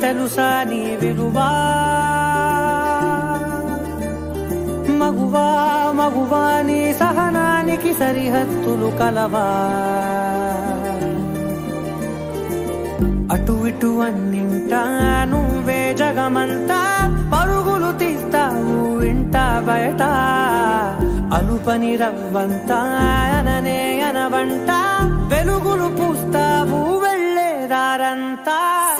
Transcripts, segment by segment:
తెలుసా నీ విలువా మగువా మగువా నీ సహనానికి సరిహద్దులు కలవా అటు ఇటు అన్నింటా నువ్వే జగమంతా పరుగులు తీస్తావు ఇంట బయట అలుపని రవ్వంతా అననే అనవంట వెలుగులు పూస్తావు వెళ్ళేదారంతా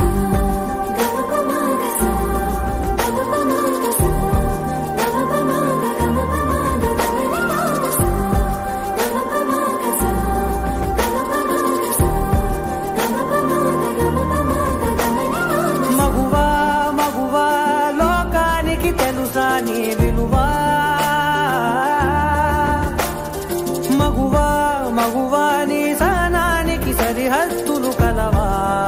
మగువా మగువా లోకానికి తెలుసా నీ విలువా మగువా మగువా నీ సహనానికి సరిహద్దులు కలవా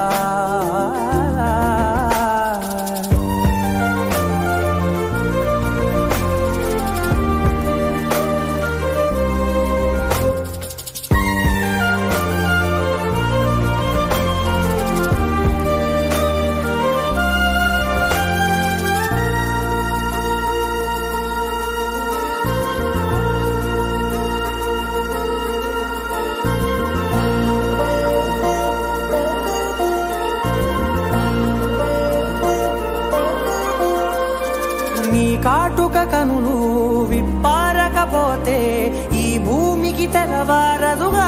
నీ కాటుక కనులు విప్పారకపోతే ఈ భూమికి తెరవారదుగా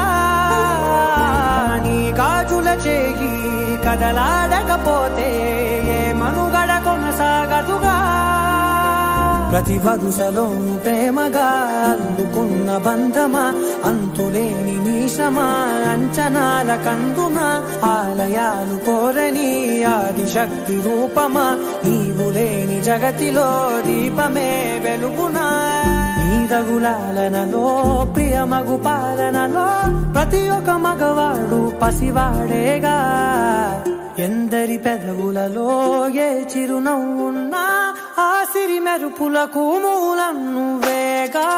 నీ గాజుల చేయి కదలాడకపోతే ఏ మనుగడ కొనసాగదుగా ప్రతి వరుసలోను ప్రేమగా అల్లుకున్న బంధమా అంతులేని నీశమా అంచనాల కందున ఆలయాలు కోరని ఆది శక్తి రూపమా నీవు లేని జగతిలో దీపమే వెలుగునా నీ రఘులాలనలో ప్రియమగు పాలనలో ప్రతి ఒక్క మగవాడు పసివాడేగా ఎందరి పెదవులలో ఏ చిరునవ్వున్నా ఆ సిరి మెరుపులకు మూలం నువ్వేగా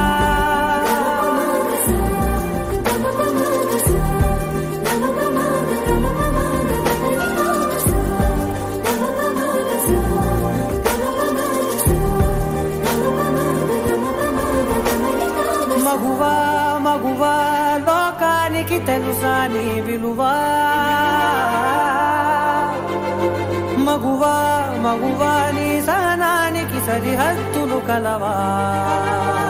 మగువా మగువా లోకానికి తెలుసా నీ విలువా మగువా మగువా నీ సహనానికి సరిహద్దులు కలవా